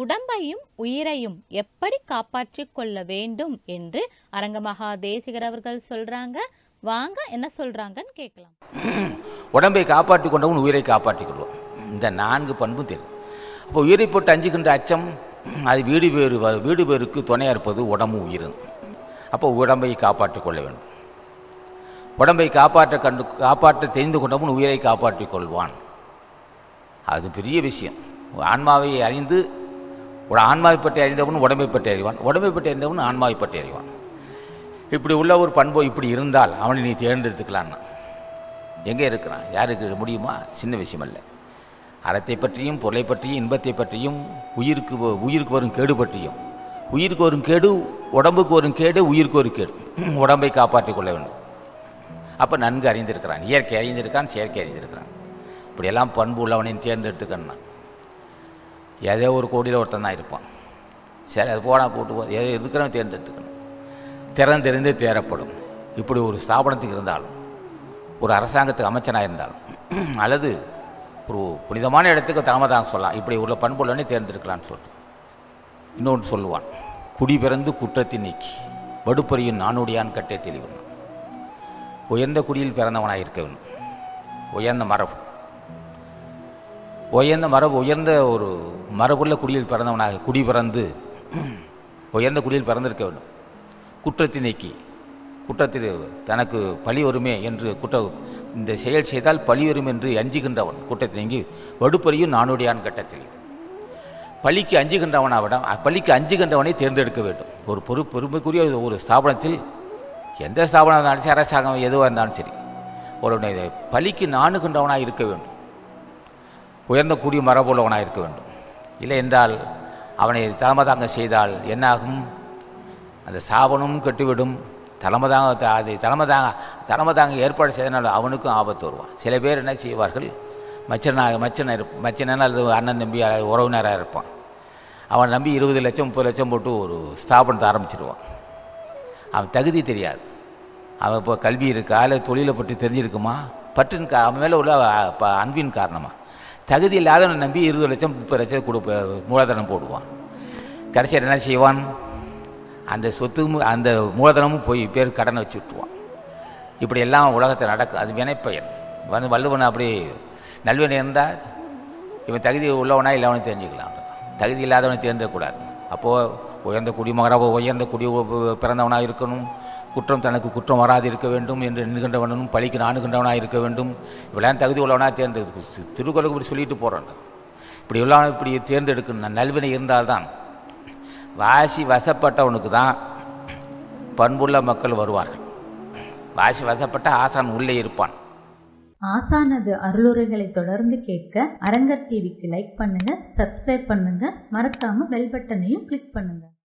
உடம்பையும் உயிரையும் எப்படி காப்பாற்றிக் கொள்ள வேண்டும் என்று அரங்கமகா தேசிகர் அவர்கள் சொல்றாங்க வாங்க என்ன சொல்றாங்கன்னு கேட்கலாம் உடம்பை காப்பாற்றி கொண்டவன் உயிரை காப்பாற்றிக் கொள்வோம் இந்த நான்கு பண்பும் தெரியும் அப்போ உயிரை போட்டு அஞ்சுகின்ற அச்சம் அது வீடு பேறு வ- வீடு பேருக்கு துணையாக இருப்பது உடம்பு உயிரும் அப்போ உடம்பை காப்பாற்றிக் கொள்ள வேண்டும் உடம்பை காப்பாற்ற கண்டு காப்பாற்ற தெரிந்து கொண்டவன் உயிரை காப்பாற்றிக் கொள்வான் அது பெரிய விஷயம் ஆன்மாவை அறிந்து ஒரு ஆன்மாவை பற்றி அறிந்தவன் உடம்பை பற்றி அறிவான் உடம்பை பற்றி அறிந்தவன் ஆன்மாவை பற்றி அறிவான் இப்படி உள்ள ஒரு பண்பு இப்படி இருந்தால் அவனை நீ தேர்ந்தெடுத்துக்கலான்னா எங்கே இருக்கிறான் யாருக்கு முடியுமா சின்ன விஷயம் அல்ல அறத்தை பற்றியும் பொருளை பற்றியும் இன்பத்தை பற்றியும் உயிருக்கு வ- உயிருக்கு வரும் கேடு பற்றியும் உயிருக்கு வரும் கேடு உடம்புக்கு வரும் கேடு உயிருக்கு ஒரு கேடு உடம்பை காப்பாற்றிக் கொள்ள வேண்டும் அப்போ நன்கு அறிந்திருக்கிறான் இயற்கை அறிந்திருக்கான் செயற்கை அறிந்திருக்கிறான் இப்படியெல்லாம் பண்பு உள்ளவனை தேர்ந்தெடுத்துக்கணும்னா ஏதோ ஒரு கோடியில் ஒருத்தன் தான் இருப்பான் சரி அது போனா போட்டு போ ஏதோ இருக்கிறவன் தேர்ந்தெடுத்துக்கணும் திறந்தெறிந்து தேரப்படும் இப்படி ஒரு ஸ்தாபனத்துக்கு இருந்தாலும் ஒரு அரசாங்கத்துக்கு அமைச்சனாக இருந்தாலும் அல்லது ஒரு புனிதமான இடத்துக்கு தாமதம் சொல்லலாம் இப்படி உள்ள பண்புள்ளவனே தேர்ந்தெடுக்கலாம்னு சொல்லிட்டு இன்னொன்று சொல்லுவான் குடி பிறந்து குற்றத்தை நீக்கி வடுப்பறியும் நானுடையான் கட்டே தெளிவன் உயர்ந்த குடியில் பிறந்தவனாக இருக்க வேண்டும் உயர்ந்த மரபு உயர்ந்த மரபு உயர்ந்த ஒரு மரபுள்ள குடியில் பிறந்தவனாக குடி பிறந்து உயர்ந்த குடியில் பிறந்திருக்க வேண்டும் குற்றத்தை நீக்கி குற்றத்தில் தனக்கு பழி வருமே என்று குற்ற இந்த செயல் செய்தால் பழி வரும் என்று அஞ்சுகின்றவன் குற்றத்தை நீங்கி வடுப்பறியும் நானுடையான் கட்டத்தில் பழிக்கு அஞ்சுகின்றவனாவிட பழிக்கு அஞ்சுகின்றவனை தேர்ந்தெடுக்க வேண்டும் ஒரு பொறு பெருமைக்குரிய ஒரு ஸ்தாபனத்தில் எந்த ஸ்தாபனம் இருந்தாலும் சரி அரசாங்கம் எதுவாக இருந்தாலும் சரி ஒரு பழிக்கு நாணுகின்றவனாக இருக்க வேண்டும் உயர்ந்த கூடிய மரபுள்ளவனாக இருக்க வேண்டும் இல்லை என்றால் அவனை தலைமதாங்க செய்தால் என்னாகும் அந்த சாபனமும் கெட்டுவிடும் தலைமதாங்க த- அது தலைமதாங்க தலைமதாங்க ஏற்பாடு செய்தனால் அவனுக்கும் ஆபத்து வருவான் சில பேர் என்ன செய்வார்கள் மச்சனாக மச்சனை இருப் மச்சனன் அல்லது அண்ணன் தம்பி அல்லது உறவினராக இருப்பான் அவன் நம்பி இருபது லட்சம் முப்பது லட்சம் போட்டு ஒரு ஸ்தாபனத்தை ஆரம்பிச்சிடுவான் அவன் தகுதி தெரியாது அவன் இப்போ கல்வி இருக்கா இல்லை தொழிலை பற்றி தெரிஞ்சிருக்குமா பற்றின் கா அவன் மேலே உள்ள அ, ப- அன்பின் காரணமாக தகுதி இல்லாதவனை நம்பி இருபது லட்சம் முப்பது லட்சம் கொடுப்ப மூலதனம் போடுவான் கடைசியில் என்ன செய்வான் அந்த சொத்தும் அந்த மூலதனமும் போய் பேர் கடனை வச்சு விட்டுருவான் இப்படி எல்லாம் உலகத்தில் நடக்கும் அது வினைப்பயன் வந்து வள்ளுவன் அப்படி நல்வினை இருந்தால் இவன் தகுதி உள்ளவனா இல்லவனு தெரிஞ்சுக்கலாம் தகுதி இல்லாதவனை தேர்ந்தக்கூடாது அப்போது உயர்ந்த குடிமகனாக உயர்ந்த குடி பிறந்தவனாக இருக்கணும் குற்றம் தனக்கு குற்றம் வராது இருக்க வேண்டும் என்று எண்ணுகின்றவனும் பழிக்கு நாணுகின்றவனாக இருக்க வேண்டும் இவெல்லாம் தகுதி உள்ளவனாக தேர்ந்தெடு திருக்குறளுக்கு இப்படி சொல்லிட்டு போகிறான் இப்படி உள்ளவனை இப்படி தேர்ந்தெடுக்கணும் நல்வினை இருந்தால்தான் வாசி வசப்பட்டவனுக்கு தான் பண்புள்ள மக்கள் வருவார்கள் வாசி வசப்பட்ட ஆசான் உள்ளே இருப்பான் ஆசானது அருளுரைகளை தொடர்ந்து கேட்க அரங்கர் டிவிக்கு லைக் பண்ணுங்க சப்ஸ்கிரைப் பண்ணுங்க மறக்காம பெல் பட்டனையும் கிளிக் பண்ணுங்க